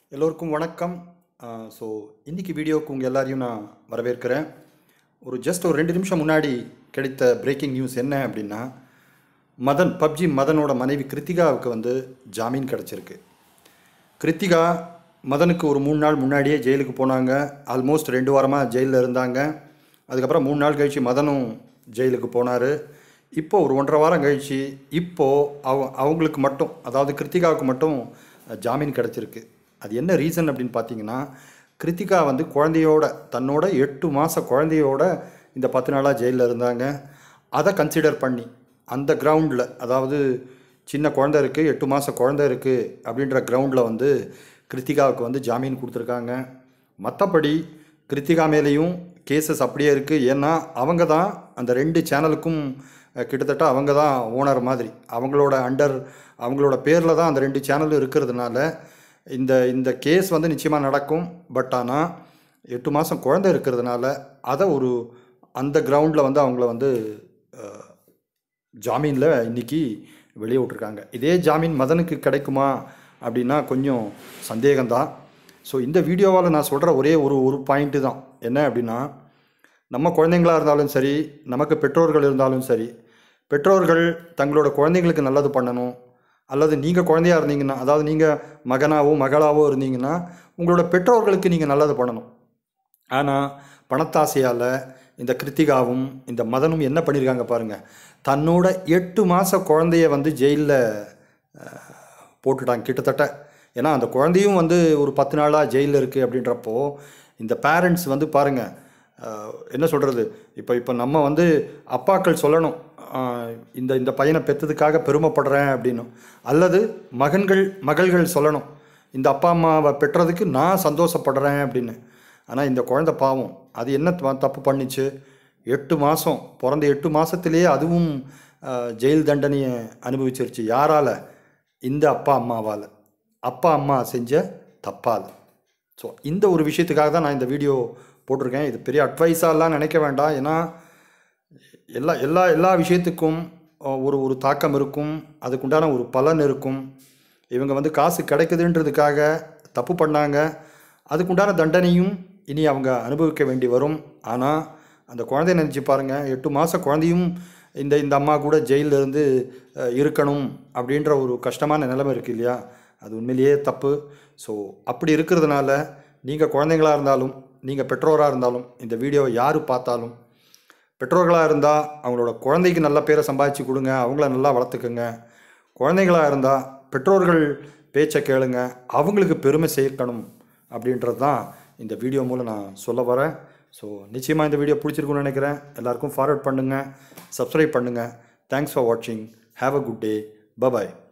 எல்லோருக்கும் வணக்கம் ஸோ இன்றைக்கி வீடியோவுக்கு உங்கள் எல்லாரையும் நான் வரவேற்கிறேன் ஒரு ஜஸ்ட் ஒரு ரெண்டு நிமிஷம் முன்னாடி கிடைத்த பிரேக்கிங் நியூஸ் என்ன அப்படின்னா மதன் பப்ஜி மதனோட மனைவி கிருத்திகாவுக்கு வந்து ஜாமீன் கிடச்சிருக்கு கிருத்திகா மதனுக்கு ஒரு மூணு நாள் முன்னாடியே ஜெயிலுக்கு போனாங்க ஆல்மோஸ்ட் ரெண்டு வாரமாக ஜெயிலில் இருந்தாங்க அதுக்கப்புறம் மூணு நாள் கழித்து மதனும் ஜெயிலுக்கு போனார் இப்போ ஒரு ஒன்றரை வாரம் கழித்து இப்போது அவ அவங்களுக்கு மட்டும் அதாவது கிருத்திகாவுக்கு மட்டும் ஜாமீன் கிடச்சிருக்கு அது என்ன ரீசன் அப்படின்னு பார்த்தீங்கன்னா கிருத்திகா வந்து குழந்தையோட தன்னோட எட்டு மாத குழந்தையோட இந்த பத்து நாளாக ஜெயிலில் இருந்தாங்க அதை கன்சிடர் பண்ணி அந்த கிரவுண்டில் அதாவது சின்ன குழந்தை இருக்குது எட்டு மாத குழந்தை இருக்குது அப்படின்ற கிரவுண்டில் வந்து கிருத்திகாவுக்கு வந்து ஜாமீன் கொடுத்துருக்காங்க மற்றபடி கிருத்திகா மேலேயும் கேசஸ் அப்படியே இருக்குது ஏன்னா அவங்க தான் அந்த ரெண்டு சேனலுக்கும் அஹ், கிட்டத்தட்ட அவங்க தான் ஓனர் மாதிரி அவங்களோட அண்டர் அவங்களோட பேரில் தான் அந்த ரெண்டு சேனலும் இருக்கிறதுனால இந்த இந்த கேஸ் வந்து நிச்சயமாக நடக்கும் பட் ஆனால் எட்டு மாதம் குழந்தை இருக்கிறதுனால அதை ஒரு அந்த கிரவுண்டில் வந்து அவங்கள வந்து அஹ், ஜாமீனில் இன்னைக்கு வெளியே விட்ருக்காங்க இதே ஜாமீன் மதனுக்கு கிடைக்குமா அப்படின்னா கொஞ்சம் சந்தேகம்தான் ஸோ இந்த வீடியோவால் நான் சொல்கிற ஒரே ஒரு ஒரு பாயிண்ட்டு தான் என்ன அப்படின்னா நம்ம குழந்தைங்களா இருந்தாலும் சரி நமக்கு பெற்றோர்கள் இருந்தாலும் சரி பெற்றோர்கள் தங்களோட குழந்தைங்களுக்கு நல்லது பண்ணணும் அல்லது நீங்கள் குழந்தையா இருந்தீங்கன்னா அதாவது நீங்கள் மகனாவோ மகளாவோ இருந்தீங்கன்னா உங்களோட பெற்றோர்களுக்கு நீங்கள் நல்லது பண்ணணும் ஆனால் பணத்தாசையால் இந்த கிருத்திகாவும் இந்த மதனும் என்ன பண்ணியிருக்காங்க பாருங்கள் தன்னோட எட்டு மாத குழந்தைய வந்து ஜெயிலில் போட்டுட்டாங்க கிட்டத்தட்ட ஏன்னா அந்த குழந்தையும் வந்து ஒரு பத்து நாளாக ஜெயிலில் இருக்குது அப்படின்றப்போ இந்த பேரண்ட்ஸ் வந்து பாருங்கள் என்ன சொல்கிறது இப்போ இப்போ நம்ம வந்து அப்பாக்கள் சொல்லணும் ஆஹ், இந்த இந்த பையனை பெற்றதுக்காக பெருமைப்படுறேன் அப்படின்னு அல்லது மகன்கள் மகள்கள் சொல்லணும் இந்த அப்பா அம்மாவை பெற்றதுக்கு நான் சந்தோஷப்படுறேன் அப்படின்னு ஆனால் இந்த குழந்தை பாவம் அது என்ன த- தப்பு பண்ணிச்சு எட்டு மாதம் பிறந்த எட்டு மாதத்துலேயே அதுவும் ஆஹ், ஜெயில் தண்டனையை அனுபவிச்சிருச்சு யாரால் இந்த அப்பா அம்மாவால் அப்பா அம்மா செஞ்ச தப்பால் ஸோ இந்த ஒரு விஷயத்துக்காக தான் நான் இந்த வீடியோ போட்டிருக்கேன் இது பெரிய அட்வைஸாலாம் நினைக்க வேண்டாம் ஏன்னா எல்லா எல்லா எல்லா விஷயத்துக்கும் அஹ், ஒரு ஒரு தாக்கம் இருக்கும் அதுக்குண்டான ஒரு பலன் இருக்கும் இவங்க வந்து காசு கிடைக்குதுன்றதுக்காக தப்பு பண்ணாங்க அதுக்குண்டான தண்டனையும் இனி அவங்க அனுபவிக்க வேண்டி வரும் ஆனால் அந்த குழந்தைய நினச்சி பாருங்கள் எட்டு மாத குழந்தையும் இந்த இந்த அம்மா கூட ஜெயிலில் இருந்து அஹ், இருக்கணும் அப்படின்ற ஒரு கஷ்டமான நிலைமை இருக்குது இல்லையா அது உண்மையிலேயே தப்பு ஸோ அப்படி இருக்கிறதுனால நீங்கள் குழந்தைங்களா இருந்தாலும் நீங்கள் பெற்றோராக இருந்தாலும் இந்த வீடியோவை யார் பார்த்தாலும் பெற்றோர்களாக இருந்தால் அவங்களோட குழந்தைக்கு நல்ல பேரை சம்பாதிச்சு கொடுங்க அவங்கள நல்லா வளர்த்துக்குங்க குழந்தைகளாக இருந்தால் பெற்றோர்கள் பேச்சை கேளுங்க அவங்களுக்கு பெருமை சேர்க்கணும் அப்படின்றது தான் இந்த வீடியோ மூலம் நான் சொல்ல வரேன் ஸோ நிச்சயமாக இந்த வீடியோ பிடிச்சிருக்குன்னு நினைக்கிறேன் எல்லாருக்கும் ஃபார்வர்ட் பண்ணுங்கள் சப்ஸ்கிரைப் பண்ணுங்கள் தேங்க்ஸ் ஃபார் வாட்சிங் have a good day bye bye